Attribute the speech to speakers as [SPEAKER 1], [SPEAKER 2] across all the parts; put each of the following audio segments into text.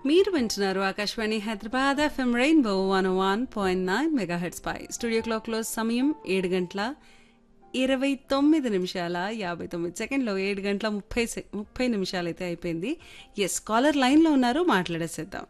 [SPEAKER 1] మీరు వింటున్నారు Akashvani Hyderabad FM rainbow one one point nine megahertz పై స్టూడియో క్లాక్లో సమయం ఏడు గంటల ఇరవై తొమ్మిది నిమిషాల యాభై తొమ్మిది సెకండ్లో ఏడు గంటల ముప్పై సె- ముప్పై నిమిషాలు అయితే అయిపోయింది ఎస్ కాలర్ లైన్లో ఉన్నారు మాట్లాడేసేద్దాం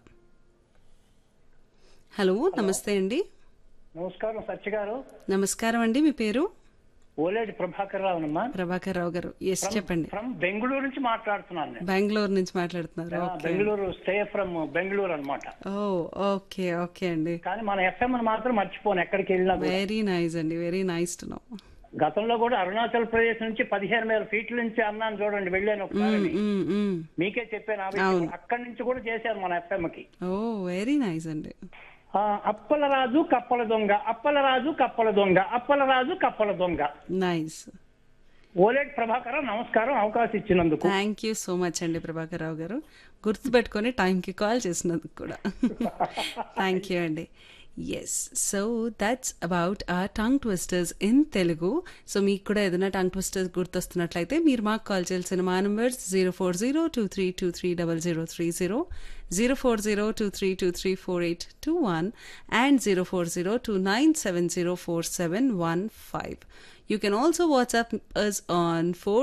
[SPEAKER 1] హలో నమస్తే అండి
[SPEAKER 2] నమస్కారం సత్య గారు
[SPEAKER 1] నమస్కారం అండి మీ పేరు
[SPEAKER 2] ఓలేటి ప్రభాకర్ రావునమ్మా
[SPEAKER 1] ప్రభాకర్ రావు గారు ఎస్ చెప్పండి
[SPEAKER 2] ఫ్రమ్ బెంగళూరు నుంచి మాట్లాడుతున్నాను నేను
[SPEAKER 1] బెంగళూరు నుంచి మాట్లాడుతున్నారు
[SPEAKER 2] ఆ, బెంగళూరు స్టే ఫ్రమ్ బెంగళూరు అన్నమాట
[SPEAKER 1] ఓ ఓకే ఓకే అండి
[SPEAKER 2] కానీ మన ఎఫ్ఎం మాత్రం మర్చిపోను ఎక్కడికి వెళ్ళినా కూడా.
[SPEAKER 1] వెరీ నైస్ అండి వెరీ నైస్ టు నో
[SPEAKER 2] గతంలో కూడా అరుణాచల్ ప్రదేశ్ నుంచి పదిహేను వేల ఫీట్ల నుంచి అన్నాను చూడండి వెళ్ళాను ఒకసారి మీకే చెప్పాను ఆ విషయం. అక్కడి నుంచి కూడా చేశాను మన ఎఫ్ఎం కి
[SPEAKER 1] ఓ వెరీ నైస్ అండి
[SPEAKER 2] ఆ, అప్పలరాజు కప్పల దొంగ అప్పలరాజు కప్పల దొంగ అప్పలరాజు కప్పల దొంగ
[SPEAKER 1] నైస్
[SPEAKER 2] ఓలేటి ప్రభాకర్ నమస్కారం అవకాశం ఇచ్చినందుకు
[SPEAKER 1] థ్యాంక్ యూ సో మచ్ అండి ప్రభాకర్ రావు గారు గుర్తుపెట్టుకొని టైంకి కాల్ చేసినందుకు కూడా థ్యాంక్ యూ అండి yes so that's about ah tongue twisters in Telugu so మీకు కూడా ఏదైనా టంగ్ ట్విస్టర్స్ గుర్తొస్తున్నట్లయితే మీరు మాకు కాల్ చేయాల్సిన మా numbers zero four zero two three two three double zero three zero zero four zero two three two three four eight two one and zero four zero two nine seven zero four seven one five You can also WhatsApp us on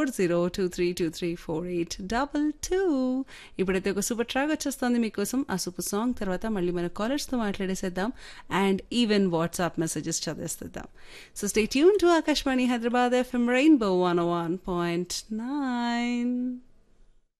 [SPEAKER 1] 4023234822. ఇప్పుడైతే ఒక super track వచ్చేస్తుంది మీకోసం ఆ super song తర్వాత మళ్ళీ మన కాలర్స్తో మాట్లాడేసేద్దాం అండ్ ఈవెన్ వాట్సాప్ మెసేజెస్ చదివేసేద్దాం so stay tune to Akashvani Hyderabad FM rainbow one one point nine